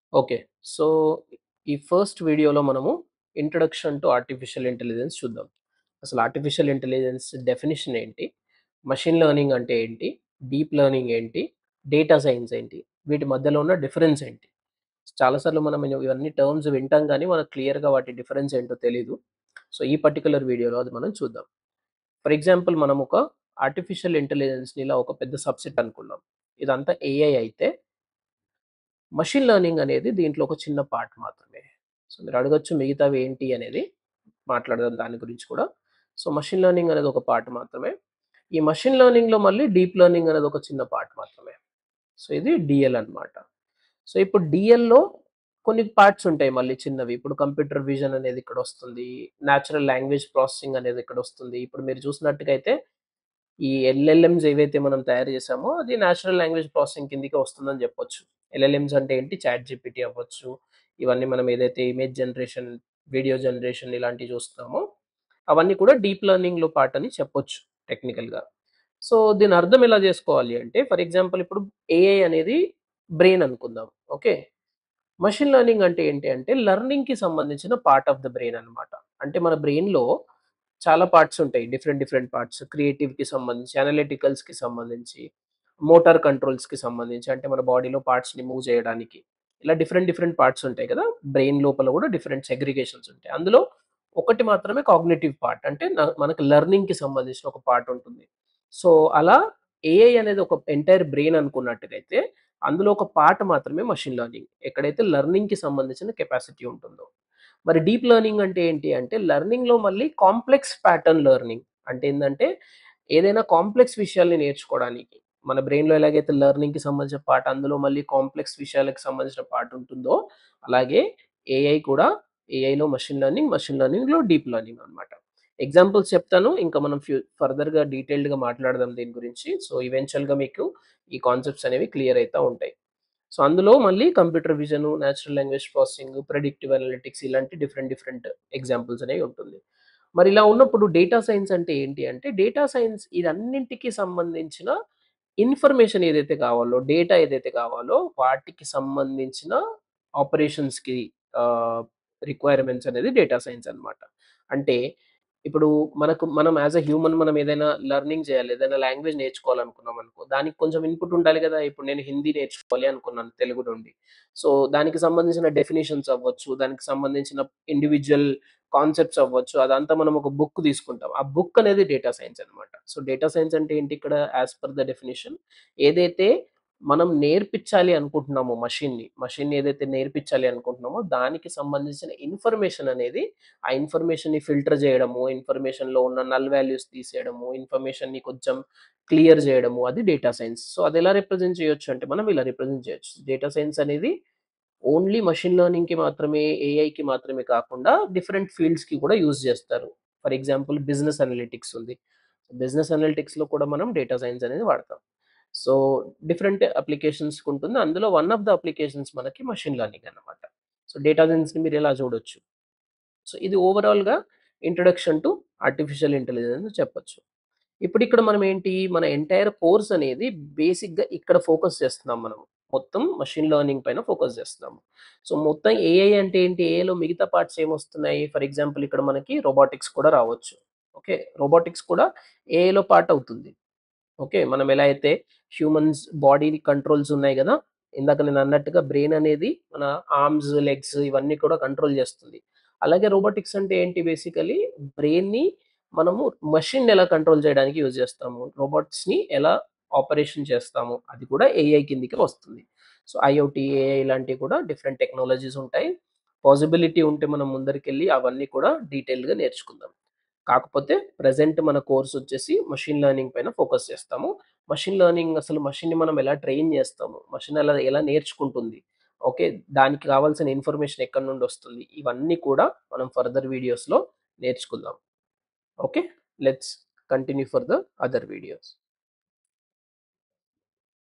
Okay. So, ఈ first వీడియోలో మనము ఇంట్రొడక్షన్ టు ఆర్టిఫిషియల్ ఇంటెలిజెన్స్ చూద్దాం. అసలు ఆర్టిఫిషియల్ ఇంటెలిజెన్స్ డెఫినిషన్ ఏంటి? మెషిన్ లెర్నింగ్ అంటే ఏంటి? డీప్ లెర్నింగ్ ఏంటి? డేటా సైన్స్ ఏంటి? వీటి మధ్యలో ఉన్న డిఫరెన్స్ ఏంటి? చాలా సార్లు మనం ఇన ఇవన్నీ టర్మ్స్ వింటాం గానీ, మనకు క్లియర్‌గా వాటి డిఫరెన్స్ ఏంటో తెలీదు. సో, ఈ పర్టిక్యులర్ వీడియోలో అది మనం చూద్దాం. ఫర్ ఎగ్జాంపుల్ మనం ఒక ఆర్టిఫిషియల్ ఇంటెలిజెన్స్‌ని ఇలా ఒక పెద్ద సబ్‌సెట్ అనుకుందాం. ఇదంతా ఏఐ అయితే మెషిన్ లెర్నింగ్ అనేది దీంట్లో ఒక చిన్న పార్ట్ మాత్రమే. సో, మీరు అడగొచ్చు మిగతావి ఏంటి అనేది మాట్లాడదాం దాని గురించి కూడా. సో, మెషిన్ లెర్నింగ్ అనేది ఒక పార్ట్ మాత్రమే. ఈ మెషిన్ లెర్నింగ్‌లో మళ్ళీ డీప్ లెర్నింగ్ అనేది ఒక చిన్న పార్ట్ మాత్రమే. సో, ఇది డీఎల్ అన్నమాట. సో, ఇప్పుడు డీఎల్‌లో కొన్ని పార్ట్స్ ఉంటాయి మళ్ళీ చిన్నవి. ఇప్పుడు కంప్యూటర్ విజన్ అనేది ఇక్కడొస్తుంది. నేచురల్ లాంగ్వేజ్ ప్రాసెసింగ్ అనేది ఇక్కడొస్తుంది. ఇప్పుడు మీరు చూసినట్టుగా అయితే ఈ ఎల్ఎల్ఎమ్స్ ఏవైతే మనం తయారు చేసామో అది నేచురల్ లాంగ్వేజ్ ప్రాసెసింగ్ కిందకే వస్తుందని చెప్పొచ్చు. ఎల్ఎల్ఎమ్స్ అంటే ఏంటి? చాట్ జీపీటీ అవ్వచ్చు. ఇవన్నీ మనం ఏదైతే ఇమేజ్ జనరేషన్, వీడియో జనరేషన్ ఇలాంటివి చూస్తున్నామో అవన్నీ కూడా డీప్ లెర్నింగ్‌లో పార్ట్ అని చెప్పొచ్చు టెక్నికల్‌గా. సో, దీని అర్థం ఎలా చేసుకోవాలి అంటే ఫర్ ఎగ్జాంపుల్ ఇప్పుడు ఏఐ అనేది బ్రెయిన్ అనుకుందాం. ఓకే. మెషిన్ లెర్నింగ్ అంటే ఏంటి అంటే లెర్నింగ్‌కి సంబంధించిన పార్ట్ ఆఫ్ ద బ్రెయిన్ అన్నమాట. అంటే మన బ్రెయిన్‌లో చాలా పార్ట్స్ ఉంటాయి. డిఫరెంట్ డిఫరెంట్ పార్ట్స్ క్రియేటివ్‌కి సంబంధించి, అనలిటికల్స్‌కి సంబంధించి, మోటార్ కంట్రోల్స్‌కి సంబంధించి అంటే మన బాడీలో పార్ట్స్‌ని మూవ్ చేయడానికి. ఇలా డిఫరెంట్ డిఫరెంట్ పార్ట్స్ ఉంటాయి కదా! బ్రెయిన్ లోపల కూడా డిఫరెంట్ సెగ్రిగేషన్స్ ఉంటాయి. అందులో ఒకటి మాత్రమే కాగ్నిటివ్ పార్ట్. అంటే న మనకు లెర్నింగ్‌కి సంబంధించిన ఒక పార్ట్ ఉంటుంది. సో, అలా ఏఐ అనేది ఒక ఎంటైర్ బ్రెయిన్ అనుకున్నట్టుగైతే అందులో ఒక పార్ట్ మాత్రమే మెషిన్ లెర్నింగ్. ఎక్కడైతే లెర్నింగ్‌కి సంబంధించిన కెపాసిటీ ఉంటుందో. మరి డీప్ లెర్నింగ్ అంటే ఏంటి అంటే లెర్నింగ్‌లో మళ్ళీ కాంప్లెక్స్ ప్యాటర్న్ లెర్నింగ్. అంటే ఏందంటే ఏదైనా కాంప్లెక్స్ విషయాల్ని నేర్చుకోవడానికి మన బ్రెయిన్‌లో ఎలాగైతే లెర్నింగ్‌కి సంబంధించిన పార్ట్ అందులో మళ్ళీ కాంప్లెక్స్ విషయాలకు సంబంధించిన పార్ట్ ఉంటుందో అలాగే ఏఐ కూడా ఏఐలో మెషిన్ లెర్నింగ్, మెషిన్ లెర్నింగ్‌లో డీప్ లెర్నింగ్ అన్నమాట. ఎగ్జాంపుల్స్ చెప్తాను. ఇంకా మనం ఫ్యూ ఫర్దర్‌గా డీటెయిల్డ్‌గా మాట్లాడదాం దీని గురించి. సో, ఈవెన్చువల్‌గా మీకు ఈ కాన్సెప్ట్స్ అనేవి క్లియర్ అయితా ఉంటాయి. సో, అందులో మళ్ళీ computer vision, natural language processing, predictive analytics ఇలాంటి డిఫరెంట్ డిఫరెంట్ ఎగ్జాంపుల్స్ అనేవి ఉంటుంది. మరి ఇలా ఉన్నప్పుడు డేటా సైన్స్ అంటే ఏంటి అంటే డేటా సైన్స్ ఇదన్నింటికి సంబంధించిన ఇన్ఫర్మేషన్ ఏదైతే కావాలో, డేటా ఏదైతే కావాలో వాటికి సంబంధించిన ఆపరేషన్స్‌కి ఆహ్, రిక్వైర్మెంట్స్ అనేది డేటా సైన్స్ అన్నమాట. అంటే ఇప్పుడు మనకు మనం యాస్ ఎ హ్యూమన్ మనం ఏదైనా లెర్నింగ్ చేయాలి. ఏదైనా లాంగ్వేజ్ నేర్చుకోవాలనుకున్నాం అనుకో దానికి కొంచెం ఇన్‌పుట్ ఉండాలి కదా! ఇప్పుడు నేను హిందీ నేర్చుకోవాలి అనుకున్నాను తెలుగు నుండి. సో, దానికి సంబంధించిన డెఫినిషన్స్ అవ్వచ్చు, దానికి సంబంధించిన ఇండివిడ్యువల్ కాన్సెప్ట్స్ అవ్వచ్చు. అదంతా మనం ఒక బుక్ తీసుకుంటాం. ఆ బుక్ అనేది డేటా సైన్స్ అన్నమాట. సో, డేటా సైన్స్ అంటే ఏంటి ఇక్కడ యాస్ పర్ ద డెఫినిషన్ ఏదైతే మనం నేర్పించాలి అనుకుంటున్నామో మెషిన్‌ని, మెషిన్‌ని ఏదైతే నేర్పించాలి అనుకుంటున్నామో దానికి సంబంధించిన ఇన్ఫర్మేషన్ అనేది ఆ ఇన్ఫర్మేషన్‌ని ఫిల్టర్ చేయడము, ఇన్ఫర్మేషన్‌లో ఉన్న నల్ వాల్యూస్ తీసేయడము, ఇన్ఫర్మేషన్‌ని కొంచెం క్లియర్ చేయడము అది డేటా సైన్స్. సో, అది ఎలా రిప్రజెంట్ చేయొచ్చు అంటే మనం ఇలా రిప్రజెంట్ చేయొచ్చు. డేటా సైన్స్ అనేది ఓన్లీ మెషిన్ లెర్నింగ్‌కి మాత్రమే, ఏఐకి మాత్రమే కాకుండా డిఫరెంట్ ఫీల్డ్స్‌కి కూడా యూజ్ చేస్తారు. ఫర్ ఎగ్జాంపుల్ బిజినెస్ అనలిటిక్స్ ఉంది. బిజినెస్ అనలిటిక్స్‌లో కూడా మనం డేటా సైన్స్ అనేది వాడతాం. సో, డిఫరెంట్ అప్లికేషన్స్‌కి ఉంటుంది. అందులో వన్ ఆఫ్ ద అప్లికేషన్స్ మనకి మెషిన్ లెర్నింగ్ అన్నమాట. సో, డేటా సైన్స్‌ని మీరు ఇలా చూడొచ్చు. సో, ఇది ఓవరాల్‌గా ఇంట్రొడక్షన్ టు ఆర్టిఫిషియల్ ఇంటెలిజెన్స్ అని చెప్పొచ్చు. ఇప్పుడు ఇక్కడ మనం ఏంటి మన ఎంటైర్ కోర్స్ అనేది బేసిక్‌గా ఇక్కడ ఫోకస్ చేస్తున్నాం మనం. మొత్తం మెషిన్ లెర్నింగ్ పైన ఫోకస్ చేస్తున్నాము. సో, మొత్తం ఏఐ అంటే ఏంటి? ఏఐలో మిగతా పార్ట్స్ ఏమొస్తున్నాయి? ఫర్ ఎగ్జాంపుల్ ఇక్కడ మనకి రోబోటిక్స్ కూడా రావచ్చు. ఓకే. రోబోటిక్స్ కూడా ఏఐలో పార్ట్ అవుతుంది. ఓకే. మనం ఎలా అయితే హ్యూమన్స్ బాడీ కంట్రోల్స్ ఉన్నాయి గదా! ఇందాక నేను అన్నట్టుగా బ్రెయిన్ అనేది మన ఆర్మ్స్, లెగ్స్ ఇవన్నీ కూడా కంట్రోల్ చేస్తుంది. అలాగే రోబోటిక్స్ అంటే ఏంటి బేసికల్లీ బ్రెయిన్‌ని మనము మెషిన్‌ని ఎలా కంట్రోల్ చేయడానికి యూజ్ చేస్తాము. రోబోట్స్‌ని ఎలా ఆపరేషన్ చేస్తాము. అది కూడా ఏఐ కిందకే వస్తుంది. సో, ఐఓటీ, ఏఐ ఇలాంటివి కూడా డిఫరెంట్ టెక్నాలజీస్ ఉంటాయి. పాసిబిలిటీ ఉంటే మనం ముందరికెళ్ళి అవన్నీ కూడా డీటెయిల్డ్‌గా నేర్చుకుందాం. కాకపోతే ప్రెజెంట్ మన కోర్స్ వచ్చేసి మెషిన్ లెర్నింగ్ పైన ఫోకస్ చేస్తాము. మెషిన్ లెర్నింగ్ అసలు మెషిన్‌ని మనం ఎలా ట్రైన్ చేస్తాము. మెషిన్ ఎలా ఎలా నేర్చుకుంటుంది. ఓకే. దానికి కావాల్సిన ఇన్ఫర్మేషన్ ఎక్కడి నుండి వస్తుంది. ఇవన్నీ కూడా మనం ఫర్దర్ వీడియోస్‌లో నేర్చుకుందాం. Okay. Let's continue for the other videos.